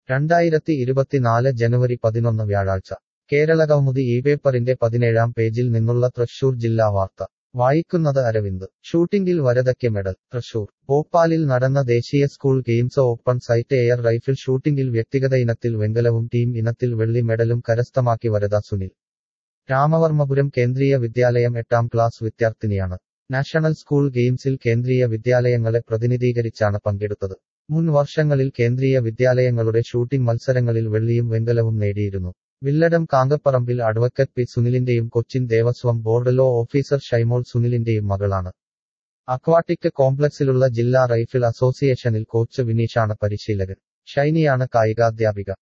രണ്ടായിരത്തി ഇരുപത്തിനാല് ജനുവരി പതിനൊന്ന് വ്യാഴാഴ്ച കേരളകൗമുദി ഈ പേപ്പറിന്റെ പതിനേഴാം പേജിൽ നിന്നുള്ള തൃശൂർ ജില്ലാ വാർത്ത വായിക്കുന്നത് അരവിന്ദ് ഷൂട്ടിംഗിൽ വരദയ്ക്ക് മെഡൽ തൃശൂർ ഭോപ്പാലിൽ നടന്ന ദേശീയ school games open sight air rifle ഷൂട്ടിംഗിൽ വ്യക്തിഗത ഇനത്തിൽ വെങ്കലവും ടീം ഇനത്തിൽ വെള്ളി മെഡലും കരസ്ഥമാക്കി വരദ സുനിൽ രാമവർമ്മപുരം കേന്ദ്രീയ വിദ്യാലയം എട്ടാം ക്ലാസ് വിദ്യാർത്ഥിനിയാണ് നാഷണൽ സ്കൂൾ ഗെയിംസിൽ കേന്ദ്രീയ വിദ്യാലയങ്ങളെ പ്രതിനിധീകരിച്ചാണ് പങ്കെടുത്തത് മുൻ വർഷങ്ങളിൽ കേന്ദ്രീയ വിദ്യാലയങ്ങളുടെ ഷൂട്ടിംഗ് മത്സരങ്ങളിൽ വെള്ളിയും വെങ്കലവും നേടിയിരുന്നു വില്ലടം കാങ്കപ്പറമ്പിൽ അഡ്വക്കറ്റ് പി സുനിലിന്റെയും Cochin Devaswom board law officer Shymol സുനിലിന്റെയും മകളാണ് അക്വാട്ടിക് കോംപ്ലക്സിലുള്ള ജില്ലാ റൈഫിൾ അസോസിയേഷനിൽ കോച്ച് വിനീഷാണ് പരിശീലകൻ ഷൈനിയാണ് കായികാധ്യാപിക